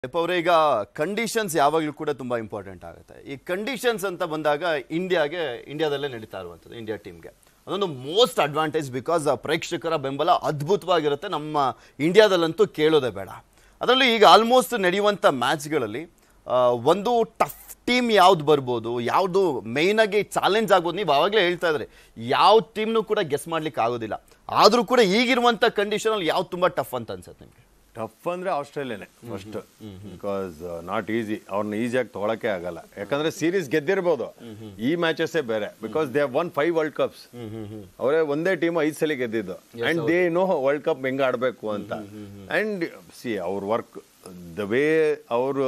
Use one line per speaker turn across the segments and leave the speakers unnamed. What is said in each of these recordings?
ಅವರೇ ಈಗ ಕಂಡೀಷನ್ಸ್ ಯಾವಾಗಲೂ ಕೂಡ ತುಂಬಾ ಇಂಪಾರ್ಟೆಂಟ್ ಆಗುತ್ತೆ ಈ ಕಂಡೀಷನ್ಸ್ ಅಂತ ಬಂದಾಗ ಇಂಡಿಯಾಗೆ ಇಂಡಿಯಾದಲ್ಲೇ ನಡೀತಾ ಇರುವಂಥದ್ದು ಇಂಡಿಯಾ ಟೀಮ್ಗೆ ಅದೊಂದು ಮೋಸ್ಟ್ ಅಡ್ವಾಂಟೇಜ್ ಬಿಕಾಸ್ ಪ್ರೇಕ್ಷಕರ ಬೆಂಬಲ ಅದ್ಭುತವಾಗಿರುತ್ತೆ ನಮ್ಮ ಇಂಡಿಯಾದಲ್ಲಂತೂ ಕೇಳೋದೇ ಬೇಡ ಅದರಲ್ಲೂ ಈಗ ಆಲ್ಮೋಸ್ಟ್ ನಡೆಯುವಂಥ ಮ್ಯಾಚ್ಗಳಲ್ಲಿ ಒಂದು ಟಫ್ ಟೀಮ್ ಯಾವ್ದು ಬರ್ಬೋದು ಯಾವುದು ಮೇಯ್ನಾಗಿ ಚಾಲೆಂಜ್ ಆಗ್ಬೋದು ನೀವು ಆವಾಗಲೇ ಹೇಳ್ತಾ ಇದ್ರಿ ಯಾವ ಟೀಮ್ನು ಕೂಡ ಗೆಸ್ ಮಾಡ್ಲಿಕ್ಕೆ ಆಗೋದಿಲ್ಲ ಆದರೂ ಕೂಡ ಈಗಿರುವಂಥ ಕಂಡೀಷನಲ್ಲಿ ಯಾವ್ದು ತುಂಬ ಟಫ್ ಅಂತ ಅನ್ಸುತ್ತೆ ನಿಮಗೆ
ಟಫ್ ಅಂದ್ರೆ ಆಸ್ಟ್ರೇಲಿಯಾನೇ ಫಸ್ಟ್ ಬಿಕಾಸ್ ನಾಟ್ ಈಸಿ ಅವ್ರನ್ನ ಈಸಿಯಾಗಿ ತೊಗೊಳಕ್ಕೆ ಆಗಲ್ಲ ಯಾಕಂದ್ರೆ ಸೀರೀಸ್ ಗೆದ್ದಿರ್ಬೋದು ಈ ಮ್ಯಾಚಸ್ಸೇ ಬೇರೆ because they one five world cups ಅವರೇ ಒಂದೇ ಟೀಮ್ ಐದ್ ಸಲ ಗೆದ್ದಿದ್ದು and they know world cup ಹೆಂಗ ಆಡ್ಬೇಕು ಅಂತ ಅಂಡ್ ಸಿ ಅವ್ರ ವರ್ಕ್ ದ ವೇ ಅವರು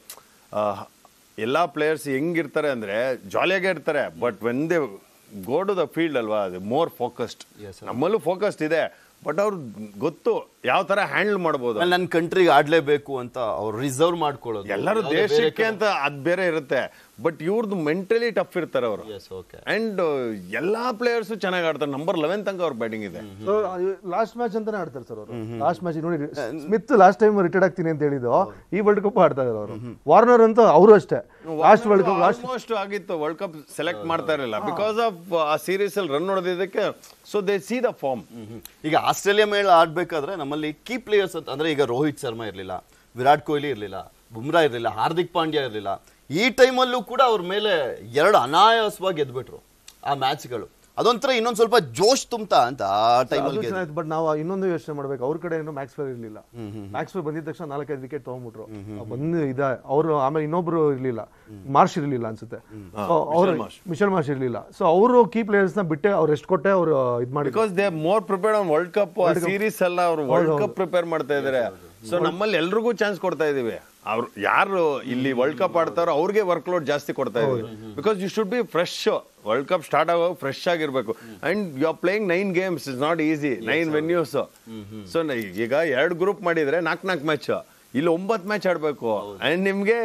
ಎಲ್ಲಾ ಪ್ಲೇಯರ್ಸ್ ಹೆಂಗಿರ್ತಾರೆ ಅಂದ್ರೆ ಜಾಲಿಯಾಗೇ ಇರ್ತಾರೆ but when they go to the field ಅಲ್ವಾ ಅದು ಮೋರ್ ಫೋಕಸ್ಡ್ ನಮ್ಮಲ್ಲೂ ಫೋಕಸ್ಡ್ ಇದೆ ಬಟ್ ಅವ್ರು ಗೊತ್ತು ಯಾವ ತರ ಹ್ಯಾಂಡಲ್ ಮಾಡ್ಬೋದು
ಆಮೇಲೆ ನನ್ನ ಕಂಟ್ರಿಗೆ ಆಡ್ಲೇಬೇಕು ಅಂತ ಅವ್ರು ರಿಸರ್ವ್ ಮಾಡ್ಕೊಳ್ಳೋದು
ಎಲ್ಲರೂ ದೇಶಕ್ಕೆ ಅಂತ ಅದ್ ಬೇರೆ ಇರುತ್ತೆ ಬಟ್ ಇವ್ರದ್ದು ಮೆಂಟಲಿ ಟಫ್ ಇರ್ತಾರೆ ಅವರು
ಎಸ್ ಓಕೆ
ಅಂಡ್ ಎಲ್ಲಾ ಪ್ಲೇಯರ್ಸ್ ಚೆನ್ನಾಗಿ ಆಡ್ತಾರೆ ನಂಬರ್ ಲೆವೆನ್ ತನಕ ಅವ್ರ ಬ್ಯಾಟಿಂಗ್ ಇದೆ
ಲಾಸ್ಟ್ ಮ್ಯಾಚ್ ಅಂತಾನೆ ಆಡ್ತಾರೆ ಸರ್ ಅವರು ಲಾಸ್ಟ್ ಮ್ಯಾಚ್ ನೋಡಿ ಸ್ಮಿತ್ ಲಾಸ್ಟ್ ಟೈಮ್ ರಿಟೈರ್ಡ್ ಆಗ್ತೀನಿ ಅಂತ ಹೇಳಿದ್ದು ಈ ವರ್ಲ್ಡ್ ಕಪ್ ಆಡ್ತಾ ಇದ್ದಾರೆ ಅವರು ವಾರ್ನರ್ ಅಂತೂ ಅವರು ಅಷ್ಟೇ last world cup last
almost ಆಗಿತ್ತು ವರ್ಲ್ಡ್ ಕಪ್ ಸೆಲೆಕ್ಟ್ ಮಾಡ್ತಾ ಇರಲಿಲ್ಲ ಬಿಕಾಸ್ ಆಫ್ ಆ ಸೀರೀಸ್ ಅಲ್ಲಿ ರನ್ ಹೊಡೆದಿದ್ದಕ್ಕೆ so they see the form
ಈಗ ಆಸ್ಟ್ರೇಲಿಯಾ ಮೇಲೆ ಆಡ್ಬೇಕಾದ್ರೆ ನಮ್ಮಲ್ಲಿ ಕೀ ಪ್ಲೇಯರ್ಸ್ ಅಂತ ಅಂದ್ರೆ ಈಗ ರೋಹಿತ್ ಶರ್ಮಾ ಇರಲಿಲ್ಲ ವಿರಾಟ್ ಕೊಹ್ಲಿ ಇರಲಿಲ್ಲ ಬುಮ್ರಾ ಇರಲಿಲ್ಲ ಹಾರ್ದಿಕ್ ಪಾಂಡ್ಯ ಇರಲಿಲ್ಲ ಈ ಟೈಮಲ್ಲೂ ಕೂಡ ಅವ್ರ ಮೇಲೆ ಎರಡು ಅನಾಯಾಸವಾಗಿ ಗೆದ್ಬಿಟ್ರು ಆ ಮ್ಯಾಚ್ಗಳು ಅದೊಂಥರ ಇನ್ನೊಂದು ಸ್ವಲ್ಪ ಜೋಶ್ ತುಂಬ್ತಾ ಅಂತ ಆ ಟೈಮಲ್ಲಿ
ಚೆನ್ನಾಗಿತ್ತು ಬಟ್ ನಾವು ಇನ್ನೊಂದು ಯೋಚನೆ ಮಾಡ್ಬೇಕು ಅವ್ರ ಕಡೆ ಏನು ಮ್ಯಾಕ್ಸ್ ಫೇರ್ ಇರಲಿಲ್ಲ ಮ್ಯಾಕ್ಸ್ ಫೇರ್ ಬಂದಿದ ತಕ್ಷಣ ನಾಲ್ಕೈದು ವಿಕೆಟ್ ತಗೊಂಡ್ಬಿಟ್ರು ಬಂದು ಇದ ಅವರು ಆಮೇಲೆ ಇನ್ನೊಬ್ರು ಇರ್ಲಿಲ್ಲ ಮಾರ್ಷ್ ಇರ್ಲಿಲ್ಲ ಅನ್ಸುತ್ತೆ ಅವರು ಮಿಶಲ್ ಮಾರ್ಷ್ ಇರ್ಲಿಲ್ಲ ಸೊ ಅವರು ಕೀ ಪ್ಲೇಯರ್ಸ್ ನ ಬಿಟ್ಟೆ ಅವ್ರು ಎಷ್ಟು ಕೊಟ್ಟೆ ಅವರು ಇದ್ ಮಾಡಿ
because they more prepared on world cup series ಎಲ್ಲ ಅವ್ರು ವರ್ಲ್ಡ್ ಕಪ್ ಪ್ರಿಪೇರ್ ಮಾಡ್ತಾ ಇದಾರೆ ಸೊ ನಮ್ಮಲ್ಲಿ ಎಲ್ರಿಗೂ ಚಾನ್ಸ್ ಕೊಡ್ತಾ ಇದೀವಿ ಅವ್ರು ಯಾರು ಇಲ್ಲಿ ವರ್ಲ್ಡ್ ಕಪ್ ಆಡ್ತಾರೋ ಅವ್ರಿಗೆ ವರ್ಕ್ ಲೋಡ್ ಜಾಸ್ತಿ ಕೊಡ್ತಾ ಇದೀವಿ because you should be fresh world cup start ಆಗುವಾಗ ಫ್ರೆಶ್ ಆಗಿರ್ಬೇಕು and you are playing nine games is not easy nine venues so ಈಗ ಎರಡು ಗ್ರೂಪ್ ಮಾಡಿದ್ರೆ ನಾಲ್ಕು ನಾಲ್ಕು ಮ್ಯಾಚ್ ಇಲ್ಲಿ ಒಂಬತ್ತು ಮ್ಯಾಚ್ ಆಡ್ಬೇಕು ಅಂಡ್ ನಿಮ್ಗೆ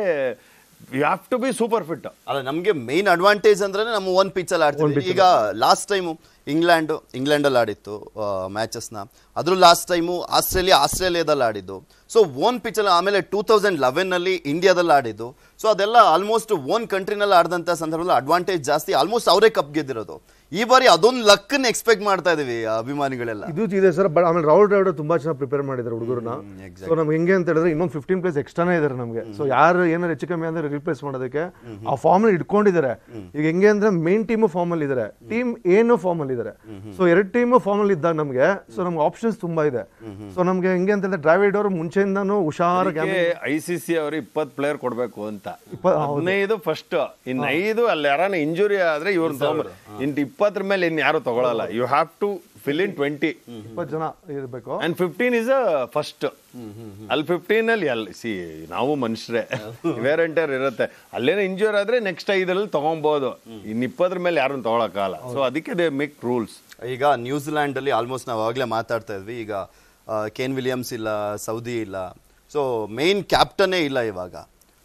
you have to be super fit
ಅಲ್ಲ ನಮಗೆ ಮೇನ್ ಅಡ್ವಾಂಟೇಜ್ ಅಂದ್ರೆ ನಮ್ಮ ಒನ್ ಪಿಚ್ಚಲ್ಲಿ ಆಡ್ತೀವಿ ಈಗ ಲಾಸ್ಟ್ ಟೈಮು ಇಂಗ್ಲೆಂಡ್ ಇಂಗ್ಲೆಂಡಲ್ಲಿ ಆಡಿತ್ತು ಮ್ಯಾಚಸ್ನ ಅದ್ರ ಲಾಸ್ಟ್ ಟೈಮು ಆಸ್ಟ್ರೇಲಿಯಾ ಆಸ್ಟ್ರೇಲಿಯಾದಲ್ಲಿ ಆಡಿದ್ದು ಸೊ ಓನ್ ಪಿಚ್ಚಲ್ಲಿ ಆಮೇಲೆ ಟೂ ತೌಸಂಡ್ ಲೆವೆನ್ನಲ್ಲಿ ಇಂಡಿಯಾದಲ್ಲಿ ಆಡಿದ್ದು ಸೊ ಅದೆಲ್ಲ ಆಲ್ಮೋಸ್ಟ್ ಓನ್ ಕಂಟ್ರಿನಲ್ಲಿ ಆಡಿದಂಥ ಸಂದರ್ಭದಲ್ಲಿ ಅಡ್ವಾಂಟೇಜ್ ಜಾಸ್ತಿ ಆಲ್ಮೋಸ್ಟ್ ಅವರೇ ಕಪ್ ಗೆದ್ದಿರೋದು ಈ ಬಾರಿ ಅದೊಂದು ಲಕ್ಕನ್ನು ಎಕ್ಸ್ಪೆಕ್ಟ್ ಮಾಡ್ತಾ ಇದೀವಿ ಆ ಅಭಿಮಾನಿಗಳೆಲ್ಲ
ಇದು ಇದೆ ಸರ್ ಬಟ್ ಆಮೇಲೆ ರಾಹುಲ್ ಡ್ರಾವಿಡ್ ತುಂಬಾ ಚೆನ್ನಾಗಿ ಪ್ರಿಪೇರ್ ಮಾಡಿದ್ದಾರೆ ಹುಡುಗರನ್ನ
exactly.
ಸೊ ನಮ್ಗೆ ಹೆಂಗೆ ಅಂತ ಹೇಳಿದ್ರೆ ಇನ್ನೊಂದು ಫಿಫ್ಟೀನ್ ಪ್ಲೇಸ್ ಎಕ್ಸ್ಟ್ರಾನೇ ಇದಾರೆ ನಮಗೆ ಸೊ ಯಾರು ಏನಾರು ಹೆಚ್ಚು ಕಮ್ಮಿ ಅಂದ್ರೆ ರಿಪ್ಲೇಸ್ ಮಾಡೋದಕ್ಕೆ ಆ ಫಾರ್ಮ್ ಇಟ್ಕೊಂಡಿದ್ದಾರೆ ಈಗ ಹೆಂಗೆ ಅಂದ್ರೆ ಮೇನ್ ಟೀಮ್ ಫಾರ್ಮ್ ಅಲ್ಲಿ ಇದಾರೆ ಟೀಮ್ ಏನು ಫಾರ್ಮ್ ಅಲ್ಲಿ ಇದಾರೆ ಸೊ ಎರಡು ಟೀಮ್ ಫಾರ್ಮ್ ಅಲ್ಲಿ ಇದ್ದಾಗ ನಮಗೆ ಸೊ ನಮ್ಗೆ ಆಪ್ಷನ್ಸ್ ತುಂಬಾ ಇದೆ ಸೊ ನಮ್ಗೆ ಹೆಂಗೆ ಅಂತ ಹೇಳಿದ್ರೆ ಡ್ರಾವಿಡ್ ಅವರು ಮುಂಚೆಯಿಂದಾನು ಹುಷಾರ
ಐ ಸಿ ಸಿ ಅವರು ಇಪ್ಪತ್ ಪ್ಲೇಯರ್ ಕೊಡ್ಬೇಕು ಅಂತ
ಇಪ್ಪ-
ಹದಿನೈದು ಫಸ್ಟ್ ಇನ್ ಐದು ಅಲ್ಲಿ ಯಾರನ್ನ ಇಂಜುರಿ ಆದ್ರೆ ಇವ್ರನ್ನ ತಗೊಂಡ್ರು ಇನ್ ಇಪ್ಪತ್ತರ ಮೇಲೆ ಇನ್ ಯಾರು ತಗೊಳಲ್ಲ you have to fill in twenty
ಇಪ್ಪತ್ತು ಜನ ಇರಬೇಕು
ಅಂಡ್ ಫಿಫ್ಟೀನ್ ಇಸ್ ಫಸ್ಟ್ ಅಲ್ಲಿ ಫಿಫ್ಟೀನ್ ಅಲ್ಲಿ ಅಲ್ಲಿ ಸಿ ನಾವು ಮನುಷ್ಯರೇ ವೇರ್ ಎಂಟರ್ ಇರುತ್ತೆ ಅಲ್ಲೇನೋ ಇಂಜೂರ್ ಆದ್ರೆ ನೆಕ್ಸ್ಟ್ ಐದರಲ್ಲಿ ತಗೊಬಹುದು ಇನ್ ಇಪ್ಪತ್ತರ ಮೇಲೆ ಯಾರನ್ನ ತಗೊಳಕ್ಕಾಗಲ್ಲ ಸೊ ಅದಕ್ಕೆ ದೇ ಮೇಕ್ ರೂಲ್ಸ್
ಈಗ ನ್ಯೂಜಿಲ್ಯಾಂಡ್ ಅಲ್ಲಿ ಆಲ್ಮೋಸ್ಟ್ ನಾವು ಆವಾಗಲೇ ಮಾತಾಡ್ತಾ ಇದ್ವಿ ಈಗ ಆ, ಕೇನ್ ವಿಲಿಯಮ್ಸ್ ಇಲ್ಲ ಸೌದಿ ಇಲ್ಲ ಸೊ ಮೇನ್ ಕ್ಯಾಪ್ಟನ್ನೇ ಇಲ್ಲ ಇವಾಗ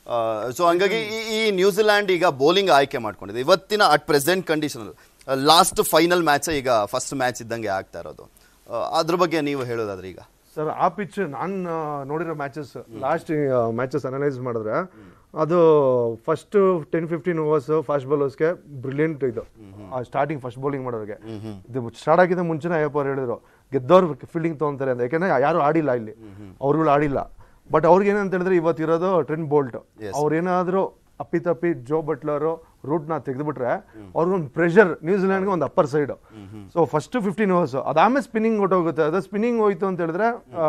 ಸೊ ಹಂಗಾಗಿ ಈ- ಈ ನ್ಯೂಜಿಲ್ಯಾಂಡ್ ಈಗ ಬೌಲಿಂಗ್ ಆಯ್ಕೆ ಮಾಡ್ಕೊಂಡಿದೆ ಇವತ್ತಿನ at present condition last final match ಈಗ ಫಸ್ಟ್ ಮ್ಯಾಚ್ ಇದ್ದಂಗೆ ಆಗ್ತಾ ಇರೋದು ಆ, ಅದ್ರ ಬಗ್ಗೆ ನೀವು ಹೇಳೋದಾದ್ರೆ ಈಗ
ಸರ್ ಆ ಪಿಚ್ ನಾನು ನೋಡಿರೋ ಮ್ಯಾಚಸ್ ಲಾಸ್ಟ್ ಮ್ಯಾಚಸ್ ಅನಲೈಸ್ ಮಾಡಿದ್ರೆ ಅದು first ten fifteen overs fast ಬೌಲರ್ಸ್ಗೆ ಬ್ರಿಲಿಯಂಟ್ ಇದು ಸ್ಟಾರ್ಟಿಂಗ್ ಫಸ್ಟ್ ಬೌಲಿಂಗ್ ಮಾಡೋರಿಗೆ ಇದು ಸ್ಟಾರ್ಟ್ ಆಗಿದ್ದ ಮುಂಚೆನೇ ಅಯ್ಯಪ್ಪ ಅವ್ರು ಹೇಳಿದ್ರು ಗೆದ್ದವ್ರು ಫೀಲ್ಡಿಂಗ್ ತೊಗೊಂತಾರೆ ಅಂತ ಯಾಕೆಂದ್ರೆ ಯಾರು ಆಡಿಲ್ಲ ಇಲ್ಲಿ ಅವ್ರುಗಳು ಆಡಿಲ್ಲ ಬಟ್ ಅವ್ರಿಗೆ ಏನಂತ ಹೇಳಿದ್ರೆ ಇವತ್ತು ಇರೋದು ಟ್ರೆಂಡ್ ಬೋಲ್ಟ್ ಅವ್ರೇನಾದ್ರೂ ಅಪ್ಪಿತಪ್ಪಿ ಜೋ ಬಟ್ಲರು ರೂಟ್ನ ತೆಗೆದುಬಿಟ್ರೆ ಅವ್ರಿಗೊಂದು ಪ್ರೆಷರ್ ನ್ಯೂಜಿಲೆಂಡ್ಗೆ ಒಂದು upper side so first fifteen overs ಅದಾದ್ಮೇಲೆ ಸ್ಪಿನ್ನಿಂಗ್ ಹೊಟ್ಟೋಗುತ್ತೆ ಅದು ಸ್ಪಿನ್ನಿಂಗ್ ಹೋಯ್ತು ಅಂತ ಹೇಳಿದ್ರೆ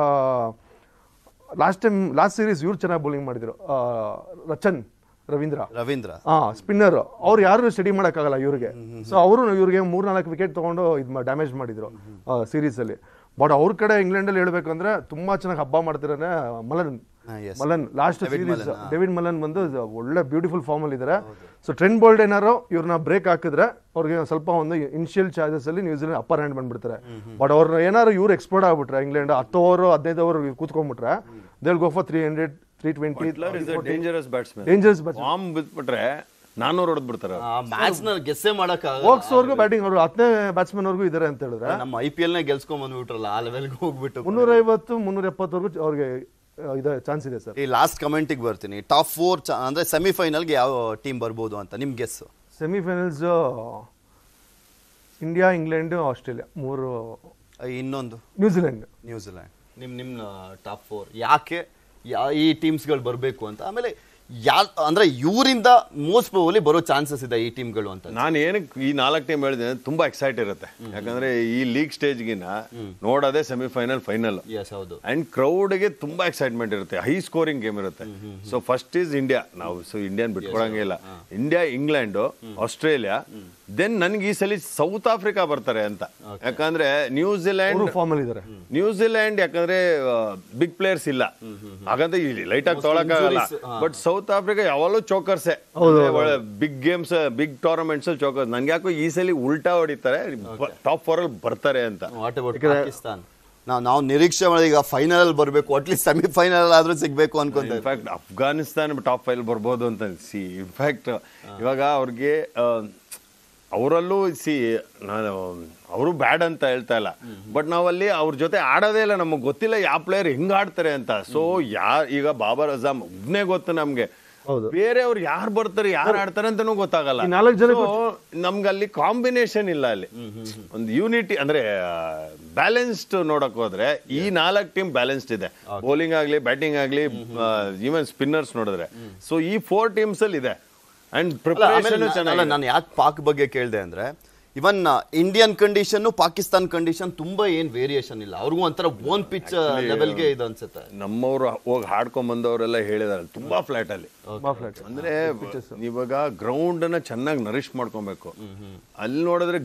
ಲಾಸ್ಟ್ ಟೈಮ್ ಲಾಸ್ಟ್ ಸೀರೀಸ್ ಇವ್ರು ಚೆನ್ನಾಗಿ ಬೌಲಿಂಗ್ ಮಾಡಿದ್ರು ಆ, ರಚನ್ ರವೀಂದ್ರ
ರವೀಂದ್ರ
ಹಾ ಸ್ಪಿನ್ನರ್ ಅವ್ರು ಯಾರು ಸ್ಟಡಿ ಮಾಡೋಕ್ಕಾಗಲ್ಲ ಇವ್ರಿಗೆ ಸೊ ಅವರು ಇವ್ರಿಗೆ ಮೂರ್ನಾಲ್ಕು ವಿಕೆಟ್ ತಗೊಂಡು ಇದು ಡ್ಯಾಮೇಜ್ ಮಾಡಿದ್ರು ಸೀರೀಸ್ ಅಲ್ಲಿ ಬಟ್ ಅವ್ರ ಕಡೆ ಇಂಗ್ಲೆಂಡ್ ಅಲ್ಲಿ ಹೇಳ್ಬೇಕಂದ್ರೆ ತುಂಬಾ ಚೆನ್ನಾಗಿ ಹಬ್ಬ ಮಾಡ್ತಿರಾನೆ ಮಲನ್
ಹಾ, yes.
Malan last series David Malan ಬಂದು ಒಳ್ಳೆ ಬ್ಯೂಟಿಫುಲ್ ಫಾರ್ಮ್ ಅಲ್ಲಿ ಇದ್ದಾರೆ ಸೊ ಟ್ರೆಂಡ್ ಬೋಲ್ಡ್ ಏನಾರು ಇವ್ರನ್ನ ಬ್ರೇಕ್ ಹಾಕಿದ್ರೆ ಅವ್ರಿಗೆ ಒಂದ್ ಸ್ವಲ್ಪ ಒಂದು ಇನಿಷಿಯಲ್ ಚಾರ್ಜಸ್ ಅಲ್ಲಿ ನ್ಯೂಜಿಲೆಂಡ್ ಅಪ್ಪರ್ ಹ್ಯಾಂಡ್ ಬಂದ್ಬಿಡ್ತಾರೆ ಬಟ್ ಅವ್ರನ್ನ ಏನಾರು ಇವ್ರು ಎಕ್ಸ್ಪೋರ್ಟ್ ಆಗ್ಬಿಟ್ರೆ ಇಂಗ್ಲೆಂಡ್ ಹತ್ತು ಓವರ್ ಹದಿನೈದು ಓವರ್ ಕೂತ್ಕೊಂಡ್ಬಿಟ್ರೆ they'll go for three hundred three twenty
dangerous batsman
dangerous
form ಬಿಟ್ಬಿಟ್ರೆ ನಾನೂರು ಹೊಡೆದ್ಬಿಡ್ತಾರೆ
ಮ್ಯಾಚ್ ನ ಗೆಸ್ಸೇ ಮಾಡಕ್ಕಾಗಲ್ಲ
ಹೋಗ್ಸೋರ್ಗು ಬ್ಯಾಟಿಂಗ್ ಅವರು ಹತ್ತನೇ ಬ್ಯಾಟ್ಸ್ಮನ್ ವರ್ಗೂ ಇದಾರೆ ಅಂತ ಹೇಳಿದ್ರೆ
ನಮ್ಮ ಐ ಪಿ ಎಲ್ ನ ಗೆಲ್ಸ್ಕೊಂಡ್ ಬಂದ್ಬಿಟ್ರಲ್ಲ ಆ ಲೆವೆಲ್ಗೆ ಹೋಗ್ಬಿಟ್ಟು
ಮುನ್ನೂರೈವತ್ತು ಮುನ್ನೂರ ಎಪ್ಪತ್ತವರೆಗೂ ಅವ್ರಿಗೆ ಇದೆ ಚಾನ್ಸ್ ಇದೆ ಸರ್
ಈ ಲಾಸ್ಟ್ ಕಮೆಂಟಿಗೆ ಬರ್ತೀನಿ ಟಾಪ್ ಫೋರ್ ಅಂದ್ರೆ ಸೆಮಿಫೈನಲ್ಗೆ ಯಾವ ಟೀಮ್ ಬರ್ಬೋದು ಅಂತ ನಿಮ್ guess
semifinals India England Australia ಮೂರು
ಇನ್ನೊಂದು
ನ್ಯೂಜಿಲೆಂಡ್
ನ್ಯೂಜಿಲೆಂಡ್ ನಿಮ್ ನಿಮ್ ಟಾಪ್ ಫೋರ್ ಯಾಕೆ ಯಾ ಈ ಟೀಮ್ಸ್ಗಳು ಬರಬೇಕು ಅಂತ ಆಮೇಲೆ ಯಾ ಅಂದ್ರೆ ಇವರಿಂದ ಮೋಸ್ಟ್ ಪ್ರಾಬಲಿ ಬರೋ ಚಾನ್ಸಸ್ ಇದೆ ಈ ಟೀಮ್ಗಳು ಅಂತ
ನಾನು ಏನಕ್ಕೆ ಈ ನಾಲ್ಕು ಟೀಮ್ ಹೇಳಿದೆ ತುಂಬಾ ಎಕ್ಸೈಟ್ ಇರುತ್ತೆ ಯಾಕಂದ್ರೆ ಈ ಲೀಗ್ ಸ್ಟೇಜ್ಗಿನ ನೋಡೋದೇ ಸೆಮಿಫೈನಲ್ ಫೈನಲ್
ಎಸ್ ಹೌದು
ಅಂಡ್ ಕ್ರೌಡ್ಗೆ ತುಂಬಾ ಎಕ್ಸೈಟ್ಮೆಂಟ್ ಇರುತ್ತೆ ಹೈ ಸ್ಕೋರಿಂಗ್ ಗೇಮ್ ಇರುತ್ತೆ ಸೊ ಫಸ್ಟ್ ಈಸ್ ಇಂಡಿಯಾ ನಾವು ಸೊ ಇಂಡಿಯನ್ ಬಿಟ್ಕೊಳಂಗೇ ಇಲ್ಲ ಇಂಡಿಯಾ ಇಂಗ್ಲೆಂಡ್ ಆಸ್ಟ್ರೇಲಿಯಾ ದೆನ್ ನನ್ಗೆ ಈ ಸಲ ಸೌತ್ ಆಫ್ರಿಕಾ ಬರ್ತಾರೆ ಅಂತ ಯಾಕಂದ್ರೆ ನ್ಯೂಜಿಲೆಂಡ್
ಅವರು ಫಾರ್ಮ್ ಅಲ್ಲಿ ಇದ್ದಾರೆ
ನ್ಯೂಜಿಲೆಂಡ್ ಯಾಕಂದ್ರೆ ಬಿಗ್ ಪ್ಲೇಯರ್ಸ್ ಇಲ್ಲ ಹಾಗಂತ ಇಲ್ಲಿ ಲೈಟ್ ಆಗಿ ತೊಗೊಳಕ್ಕಾಗಲ್ಲ ಬಟ್ ಸೌತ್ ಆಫ್ರಿಕಾ ಯಾವಾಗಲೂ ಚೋಕರ್ಸೆ ಬಿಗ್ ಗೇಮ್ಸ್ ಬಿಗ್ ಟೂರ್ನಮೆಂಟ್ಸ್ ಅಲ್ಲಿ ಚೋಕರ್ಸ್ ನನ್ಗೆ ಯಾಕೋ ಈ ಸಲ ಉಲ್ಟಾ ಹೊಡಿತಾರೆ ಟಾಪ್ ಫೋರ್ ಅಲ್ಲಿ ಬರ್ತಾರೆ ಅಂತ
ವಾಟ್ ಅಬೌಟ್ ಪಾಕಿಸ್ತಾನ್ ನಾವು ನಾವು ನಿರೀಕ್ಷೆ ಮಾಡಿದ ಈಗ ಫೈನಲ್ ಅಲ್ಲಿ ಬರಬೇಕು ಅಟ್ಲೀಸ್ಟ್ ಸೆಮಿಫೈನಲ್ ಆದ್ರೂ ಸಿಗ್ಬೇಕು ಅನ್ಕೊಂತ
ಇನ್ಫ್ಯಾಕ್ಟ್ ಅಫ್ಘಾನಿಸ್ತಾನ ಟಾಪ್ ಫೈಲ್ ಬರ್ಬೋದು ಅಂತ ಸಿ ಇನ್ಫ್ಯಾಕ್ಟ್ ಇವಾಗ ಅವ್ರಿಗೆ ಅವರಲ್ಲೂ ಸಿ ನಾನು ಅವರು ಬ್ಯಾಡ್ ಅಂತ ಹೇಳ್ತಾ ಇಲ್ಲ ಬಟ್ ನಾವಲ್ಲಿ ಅವ್ರ ಜೊತೆ ಆಡೋದೇ ಇಲ್ಲ ನಮಗೆ ಗೊತ್ತಿಲ್ಲ ಯಾವ ಪ್ಲೇಯರ್ ಹೆಂಗ್ ಆಡ್ತಾರೆ ಅಂತ ಸೊ ಯಾ ಈಗ ಬಾಬರ್ ಅಜಾಮ್ ಒಬ್ನೇ ಗೊತ್ತು ನಮ್ಗೆ
ಹೌದು.
ಬೇರೆ ಅವ್ರು ಯಾರು ಬರ್ತಾರೆ ಯಾರು ಆಡ್ತಾರೆ ಅಂತಾನೂ ಗೊತ್ತಾಗಲ್ಲ
ಈ ನಾಲ್ಕು ಜನ
So, ನಮ್ಗೆ ಅಲ್ಲಿ ಕಾಂಬಿನೇಷನ್ ಇಲ್ಲ ಅಲ್ಲಿ ಒಂದು ಯೂನಿಟಿ ಅಂದ್ರೆ ಬ್ಯಾಲೆನ್ಸ್ಡ್ ನೋಡಕ್ ಹೋದ್ರೆ ಈ ನಾಲ್ಕು ಟೀಮ್ ಬ್ಯಾಲೆನ್ಸ್ಡ್ ಇದೆ ಬೌಲಿಂಗ್ ಆಗ್ಲಿ ಬ್ಯಾಟಿಂಗ್ ಆಗ್ಲಿ ಈವನ್ ಸ್ಪಿನ್ನರ್ಸ್ ನೋಡಿದ್ರೆ ಸೊ ಈ ಫೋರ್ ಟೀಮ್ಸ್ ಅಲ್ಲಿ ಇದೆ ಅಂಡ್ ಪ್ರಿಪರೇಷನ್ ಚೆನ್ನಾಗಿ
ನಾನು ಯಾಕೆ ಪಾಕ್ ಬಗ್ಗೆ ಕೇಳಿದೆ ಅಂದ್ರೆ even Indian condition Pakistan condition ತುಂಬಾ ಏನ್ ವೇರಿಯೇಷನ್ ಇಲ್ಲ ಅವ್ರಿಗೂ ಒಂಥರ ಓನ್ ಪಿಚ್ ಲೆವೆಲ್ಗೆ ಇದು ಅನ್ಸುತ್ತೆ
ನಮ್ಮವ್ರು ಹೋಗಿ ಹಾಡ್ಕೊಂಡ್ ಬಂದವರೆಲ್ಲ ಹೇಳಿದಾರೆ ತುಂಬಾ ಫ್ಲಾಟ್ ಅಲ್ಲಿ
ತುಂಬಾ ಫ್ಲಾಟ್
ಅಂದ್ರೆ ಇವಾಗ ಗ್ರೌಂಡ್ ಅನ್ನ ಚೆನ್ನಾಗಿ ನರಿಶ್ ಮಾಡ್ಕೊಬೇಕು ಅಲ್ಲಿ ನೋಡಿದ್ರೆ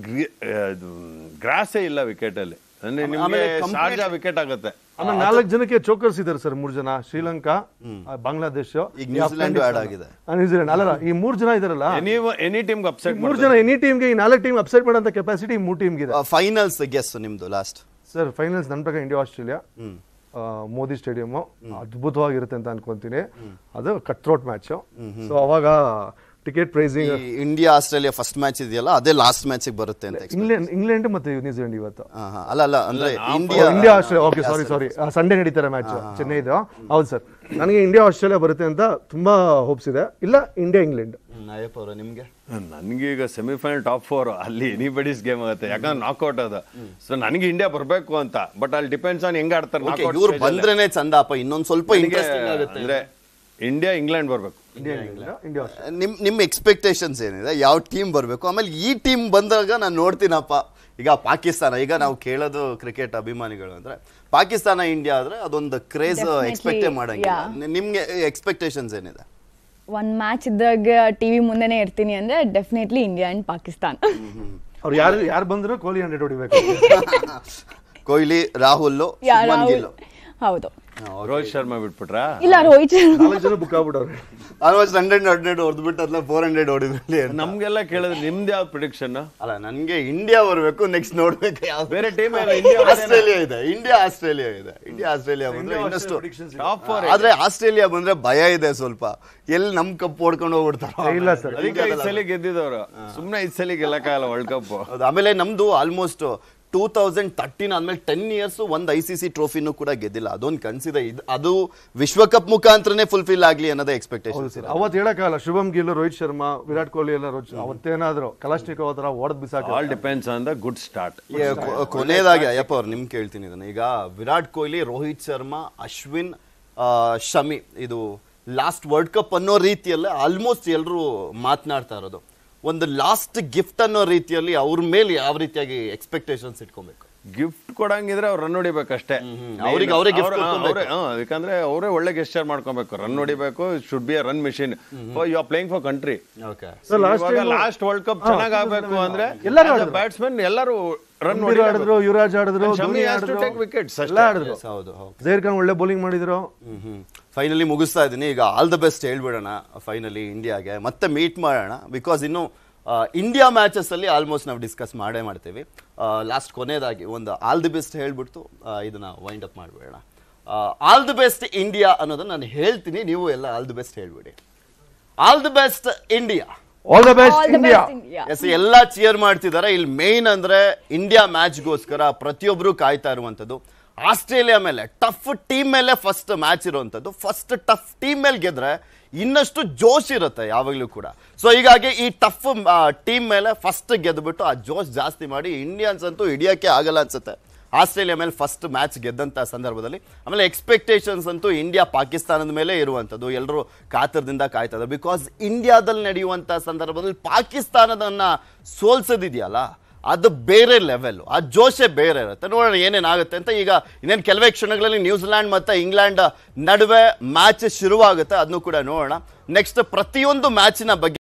ಗ್ರಾಸೇ ಇಲ್ಲ ವಿಕೆಟ್ ಅಲ್ಲಿ ಅಂದ್ರೆ ನಿಮ್ಗೆ ಶಾರ್ಜಾ ವಿಕೆಟ್ ಆಗುತ್ತೆ
ಆಮೇಲೆ ನಾಲ್ಕು ಜನಕ್ಕೆ ಚೋಕರ್ಸ್ ಇದ್ದಾರೆ ಸರ್ ಮೂರ್ ಜನ ಶ್ರೀಲಂಕಾ ಆ, ಬಾಂಗ್ಲಾದೇಶ
ಈಗ ನ್ಯೂಜಿಲೆಂಡ್ ಆಡ್ ಆಗಿದೆ
ಆ, ನ್ಯೂಜಿಲೆಂಡ್ ಅಲ್ಲ ಈ ಮೂರ್ ಜನ ಇದಾರಲ್ಲ
ಎನಿ ಎನಿ ಟೀಮ್ಗೆ ಅಪ್ಸೆಟ್
ಮೂರ್ ಜನ ಎನಿ ಟೀಮ್ಗೆ ಈ ನಾಲ್ಕು ಟೀಮ್ ಅಪ್ಸೆಟ್ ಮಾಡೋಂಥ ಕೆಪಾಸಿಟಿ ಮೂರ್ ಟೀಮ್ಗೆ ಇದೆ
ಫೈನಲ್ಸ್ ಗೆಸ್ ನಿಮ್ದು ಲಾಸ್ಟ್
ಸರ್ ಫೈನಲ್ಸ್ ನನ್ನ ಪ್ರಕಾರ ಇಂಡಿಯಾ ಆಸ್ಟ್ರೇಲಿಯಾ ಆ, ಮೋದಿ ಸ್ಟೇಡಿಯಂ ಅದ್ಭುತವಾಗಿರುತ್ತೆ ಅಂತ ಅನ್ಕೊಂತೀನಿ ಅದು ಕಟ್ ಥ್ರೋಟ್ ಮ್ಯಾಚ್ ಸೊ ಅವಾಗ ticket pricing
India Australia first match ಇದೆಯಲ್ಲ ಅದೇ ಲಾಸ್ಟ್ ಮ್ಯಾಚ್ ಬರುತ್ತೆ ಅಂತ expect-
ಇಂಗ್ಲೆಂಡ್ ಇಂಗ್ಲೆಂಡ್ ಮತ್ತೆ ನ್ಯೂಜಿಲೆಂಡ್ ಇವತ್ತು
ಹಾ, ಹಾ. ಅಲ್ಲ ಅಲ್ಲ ಅಂದ್ರೆ India
India Australia okay sorry sorry Sunday ನಡೀತಾರೆ ಮ್ಯಾಚ್ ಚೆನ್ನೈ ಇದು ಹೌದು ಸರ್ ನನಗೆ ಇಂಡಿಯಾ ಆಸ್ಟ್ರೇಲಿಯಾ ಬರುತ್ತೆ ಅಂತ ತುಂಬಾ ಹೋಪ್ಸ್ ಇದೆ ಇಲ್ಲ ಇಂಡಿಯಾ ಇಂಗ್ಲೆಂಡ್
ನಾಯಪ್ಪ ಅವರ ನಿಮ್ಗೆ
ನನ್ಗೆ ಈಗ ಸೆಮಿಫೈನಲ್ ಟಾಪ್ ಫೋರ್ ಅಲ್ಲಿ ಎನಿಬಡೀಸ್ ಗೇಮ್ ಆಗುತ್ತೆ ಯಾಕಂದ್ರೆ ನಾಕ್ಔಟ್ ಅದು ಸೊ ನನಗೆ ಇಂಡಿಯಾ ಬರ್ಬೇಕು ಅಂತ ಬಟ್ ಅಲ್ಲಿ ಡಿಪೆಂಡ್ಸ್ ಆನ್ ಹೆಂಗ್ ಆಡ್ತಾರೆ
ಓಕೆ
knockout
ಇವ್ರು
stage ಅಲ್ಲಿ.
ಬಂದ್ರೇನೆ ಚಂದಪ್ಪ ಇನ್ನೊಂದ್ ಸ್ವಲ್ಪ
ನನಗೆ
ಇಂಟ್ರೆಸ್ಟಿಂಗ್ ಆಗುತ್ತೆ
ಅಂದ್ರೆ ಇಂಡಿಯಾ ಇಂಗ್ಲೆಂಡ್ ಬರ್ಬೇಕು
ಇಂಡಿಯಾ ಇಂಡಿಯಾ ಆಸ್ಟ್ರೇಲಿಯಾ
ನಿಮ್ ನಿಮ್ ಎಕ್ಸ್ಪೆಕ್ಟೇಷನ್ಸ್ ಏನಿದೆ ಯಾವ ಟೀಮ್ ಬರಬೇಕು ಆಮೇಲೆ ಈ ಟೀಮ್ ಬಂದಾಗ ನಾನು ನೋಡ್ತೀನಪ್ಪ ಈಗ ಪಾಕಿಸ್ತಾನ ಈಗ ನಾವು ಕೇಳೋದು ಕ್ರಿಕೆಟ್ ಅಭಿಮಾನಿಗಳು ಅಂದ್ರೆ ಪಾಕಿಸ್ತಾನ ಇಂಡಿಯಾ ಆದ್ರೆ ಅದೊಂದು ಕ್ರೇಜ್
Definitely,
ಎಕ್ಸ್ಪೆಕ್ಟೇ ಮಾಡಂಗಿಲ್ಲ
yeah.
ನಿ- ನಿಮ್ಗೆ ಎಕ್ಸ್ಪೆಕ್ಟೇಷನ್ಸ್ ಏನಿದೆ
ಒಂದ್ ಮ್ಯಾಚ್ ಇದ್ದಾಗ ಟಿವಿ ಮುಂದೆನೆ ಇರ್ತೀನಿ ಅಂದ್ರೆ ಡೆಫಿನೆಟ್ಲಿ ಇಂಡಿಯಾ ಅಂಡ್ ಪಾಕಿಸ್ತಾನ್
ಅವ್ರು ಯಾರು ಯಾರು ಬಂದ್ರು ಕೊಹ್ಲಿ ಹಂಡ್ರೆಡ್ ಹೊಡಿಬೇಕು
ಕೊಹ್ಲಿ ರಾಹುಲ್
ಯಾರು
ಶುಭ್ಮನ್ ಗಿಲ್
ಹೌದು
ರೋಹಿತ್ ಶರ್ಮಾ ಬಿಟ್ಬಿಟ್ರಾ
ಇಲ್ಲ ರೋಹಿತ್ ಶರ್ಮಾ
ನಾಲ್ಕು ಜನ ಬುಕ್ ಆಗ್ಬಿಟ್ಟವ್ರೆ
ಆಲ್ಮೋಸ್ಟ್ ಹಂಡ್ರೆಡ್ ಹಂಡ್ರೆಡ್ ಹೊಡೆದ್ಬಿಟ್ಟು ಅದ್ಲ ಫೋರ್ ಹಂಡ್ರೆಡ್ ಹೊಡಿದ್ರಲ್ಲಿ
ನಮ್ಗೆಲ್ಲ ಕೇಳಿದ್ರೆ ನಿಮ್ದು ಯಾವ ಪ್ರಿಡಿಕ್ಷನ್
ಅಲ್ಲ ನನ್ಗೆ ಇಂಡಿಯಾ ಬರಬೇಕು ನೆಕ್ಸ್ಟ್ ನೋಡ್ಬೇಕು ಯಾವ್ದು
ಬೇರೆ ಟೀಮ್ ಇಂಡಿಯಾ
ಆಸ್ಟ್ರೇಲಿಯಾ ಇದೆ ಇಂಡಿಯಾ ಆಸ್ಟ್ರೇಲಿಯಾ ಇದೆ ಇಂಡಿಯಾ ಆಸ್ಟ್ರೇಲಿಯಾ ಬಂದ್ರೆ ಇನ್ನಷ್ಟು
ಟಾಪ್ ಫೋರ್
ಆದ್ರೆ ಆಸ್ಟ್ರೇಲಿಯಾ ಬಂದ್ರೆ ಭಯ ಇದೆ ಸ್ವಲ್ಪ ಎಲ್ಲಿ ನಮ್ ಕಪ್ ಹೊಡ್ಕೊಂಡು ಹೋಗ್ಬಿಡ್ತಾರ
ಇಲ್ಲ ಸರ್
ಅದಕ್ಕೆ ಐದ್ ಸಲ ಗೆದ್ದಿದವ್ರು ಸುಮ್ನೆ ಐದ್ ಸಲ ಗೆಲ್ಲಕ್ಕಾಗಲ್ಲ ವರ್ಲ್ಡ್ ಕಪ್
ಆಮೇಲೆ ನಮ್ದು ಆಲ್ಮೋಸ್ಟ್ ಟೂ ತೌಸಂಡ್ ತರ್ಟೀನ್ ಆದ್ಮೇಲೆ ಟೆನ್ ಇಯರ್ಸ್ ಒಂದ್ ಐ ಸಿ ಸಿ ಟ್ರೋಫಿನೂ ಕೂಡ ಗೆದ್ದಿಲ್ಲ ಅದೊಂದು ಕನ್ಸಿದೆ ಇದು ಅದು ವಿಶ್ವಕಪ್ ಮುಖಾಂತರನೇ ಫುಲ್ಫಿಲ್ ಆಗ್ಲಿ ಅನ್ನೋದೇ ಎಕ್ಸ್ಪೆಕ್ಟೇಷನ್
ಸರ್ ಅವತ್ತು ಹೇಳಕ್ಕಾಗಲ್ಲ ಶುಭಮ್ ಗಿಲ್ ರೋಹಿತ್ ಶರ್ಮಾ ವಿರಾಟ್ ಕೊಹ್ಲಿ ಎಲ್ಲ ರೋಹಿತ್ ಅವತ್ತೇನಾದ್ರು ಕಲಾಶ್ನಿಕ್ ಅವತರ ಓಡದ್ ಬಿಸಾಕ
all depends on the good start
ಕೊನೆಯದಾಗಿ ಅಯ್ಯಪ್ಪ ಅವ್ರು ನಿಮ್ಗೆ ಕೇಳ್ತೀನಿ ಇದನ್ನ ಈಗ ವಿರಾಟ್ ಕೊಹ್ಲಿ ರೋಹಿತ್ ಶರ್ಮಾ ಅಶ್ವಿನ್ ಆ, ಶಮಿ ಇದು ಲಾಸ್ಟ್ ವರ್ಲ್ಡ್ ಕಪ್ ಅನ್ನೋ ರೀತಿಯಲ್ಲೇ ಆಲ್ಮೋಸ್ಟ್ ಎಲ್ಲರೂ ಮಾತನಾಡ್ತಾ ಇರೋದು ಒಂದು ಲಾಸ್ಟ್ ಗಿಫ್ಟ್ ಅನ್ನೋ ರೀತಿಯಲ್ಲಿ ಅವ್ರ ಮೇಲೆ ಯಾವ ರೀತಿಯಾಗಿ ಎಕ್ಸ್ಪೆಕ್ಟೇಷನ್ಸ್ ಇಟ್ಕೊಬೇಕು
ಗಿಫ್ಟ್ ಕೊಡಂಗಿದ್ರೆ ಅವ್ರು ರನ್ ಹೊಡಿಬೇಕಷ್ಟೇ
ಅವ್ರಿಗೆ ಅವ್ರೇ gift
ಅವ್ರು-
ಕೊಡ್ಕೊಬೇಕು.
ಅವ್ರೇ- ಹಾ, ಯಾಕಂದ್ರೆ ಅವರೇ ಒಳ್ಳೆ ಗೆಸ್ಟರ್ ಮಾಡ್ಕೊಬೇಕು ರನ್ ಹೊಡಿಬೇಕು should be a run machine you are playing for country
okay
sir last
last world cup ಚೆನ್ನಾಗ್ ಆಗ್ಬೇಕು ಅಂದ್ರೆ
ಎಲ್ಲರೂ
ಬ್ಯಾಟ್ಸ್ಮನ್ ಎಲ್ಲರೂ ರನ್
ಗಂಭೀರ್ ಆಡಿದ್ರು ಯುವರಾಜ್ ಆಡಿದ್ರು ಧೋನಿ ಆಡಿದ್ರು
ವಿಕೆಟ್ಸ್
ಎಲ್ಲ ಆಡಿದ್ರು
ಹೌದು ಹೌದು
ಜೈರ್ ಖಾನ್ ಒಳ್ಳೆ ಬೌಲಿಂಗ್ ಮಾಡಿದ್ರು
ಫೈನಲಿ ಮುಗಿಸ್ತಾ ಇದ್ದೀನಿ ಈಗ ಆಲ್ ದ ಬೆಸ್ಟ್ ಹೇಳ್ಬಿಡೋಣ ಫೈನಲಿ ಇಂಡಿಯಾಗೆ ಮತ್ತೆ ಮೀಟ್ ಮಾಡೋಣ ಬಿಕಾಸ್ ಇನ್ನು ಇಂಡಿಯಾ ಮ್ಯಾಚಸ್ ಅಲ್ಲಿ ಆಲ್ಮೋಸ್ಟ್ ನಾವು ಡಿಸ್ಕಸ್ ಮಾಡೇ ಮಾಡ್ತೀವಿ ಲಾಸ್ಟ್ ಕೊನೆಯದಾಗಿ ಒಂದು ಆಲ್ ದಿ ಬೆಸ್ಟ್ ಹೇಳ್ಬಿಟ್ಟು ಆ, ಇದನ್ನ ವೈಂಡ್ ಅಪ್ ಮಾಡ್ಬಿಡೋಣ ಆಲ್ ದಿ ಬೆಸ್ಟ್ ಇಂಡಿಯಾ ಅನ್ನೋದನ್ನ ನಾನು ಹೇಳ್ತೀನಿ ನೀವು ಎಲ್ಲ ಆಲ್ ದಿ ಬೆಸ್ಟ್ ಹೇಳ್ಬಿಡಿ all the best India
all the best
all the
India
best India
yes ಎಲ್ಲ ಚಿಯರ್ ಮಾಡ್ತಿದ್ದಾರೆ ಇಲ್ಲಿ ಮೇನ್ ಅಂದ್ರೆ ಇಂಡಿಯಾ ಮ್ಯಾಚ್ಗೋಸ್ಕರ ಪ್ರತಿಯೊಬ್ರು ಕಾಯ್ತಾ ಇರುವಂತದ್ದು ಆಸ್ಟ್ರೇಲಿಯಾ ಮೇಲೆ ಟಫ್ ಟೀಮ್ ಮೇಲೆ ಫಸ್ಟ್ ಮ್ಯಾಚ್ ಇರುವಂಥದ್ದು ಫಸ್ಟ್ ಟಫ್ ಟೀಮ್ ಮೇಲೆ ಗೆದ್ರೆ ಇನ್ನಷ್ಟು ಜೋಶ್ ಇರುತ್ತೆ ಯಾವಾಗಲೂ ಕೂಡ ಸೊ ಹೀಗಾಗಿ ಈ ಟಫ್ ಟೀಮ್ ಮೇಲೆ ಫಸ್ಟ್ ಗೆದ್ದುಬಿಟ್ಟು ಆ ಜೋಶ್ ಜಾಸ್ತಿ ಮಾಡಿ ಇಂಡಿಯನ್ಸ್ ಅಂತೂ ಹಿಡಿಯೋಕ್ಕೆ ಆಗಲ್ಲ ಅನ್ಸುತ್ತೆ ಆಸ್ಟ್ರೇಲಿಯಾ ಮೇಲೆ ಫಸ್ಟ್ ಮ್ಯಾಚ್ ಗೆದ್ದಂಥ ಸಂದರ್ಭದಲ್ಲಿ ಆಮೇಲೆ ಎಕ್ಸ್ಪೆಕ್ಟೇಷನ್ಸ್ ಅಂತೂ ಇಂಡಿಯಾ ಪಾಕಿಸ್ತಾನದ ಮೇಲೆ ಇರುವಂಥದ್ದು ಎಲ್ಲರೂ ಕಾತರದಿಂದ ಕಾಯ್ತದೆ ಬಿಕಾಸ್ ಇಂಡಿಯಾದಲ್ಲಿ ನಡೆಯುವಂಥ ಸಂದರ್ಭದಲ್ಲಿ ಪಾಕಿಸ್ತಾನದನ್ನ ಸೋಲ್ಸೋದಿದೆಯಲ್ಲ ಅದು ಬೇರೆ ಲೆವೆಲ್ ಆ ಜೋಶೆ ಬೇರೆ ಇರುತ್ತೆ ನೋಡೋಣ ಏನೇನಾಗುತ್ತೆ ಅಂತ ಈಗ ಇನ್ನೇನು ಕೆಲವೇ ಕ್ಷಣಗಳಲ್ಲಿ ನ್ಯೂಜಿಲ್ಯಾಂಡ್ ಮತ್ತು ಇಂಗ್ಲೆಂಡ್ ನಡುವೆ ಮ್ಯಾಚ್ ಶುರುವಾಗುತ್ತೆ ಅದನ್ನು ಕೂಡ ನೋಡೋಣ ನೆಕ್ಸ್ಟ್ ಪ್ರತಿಯೊಂದು ಮ್ಯಾಚಿನ ಬಗ್ಗೆ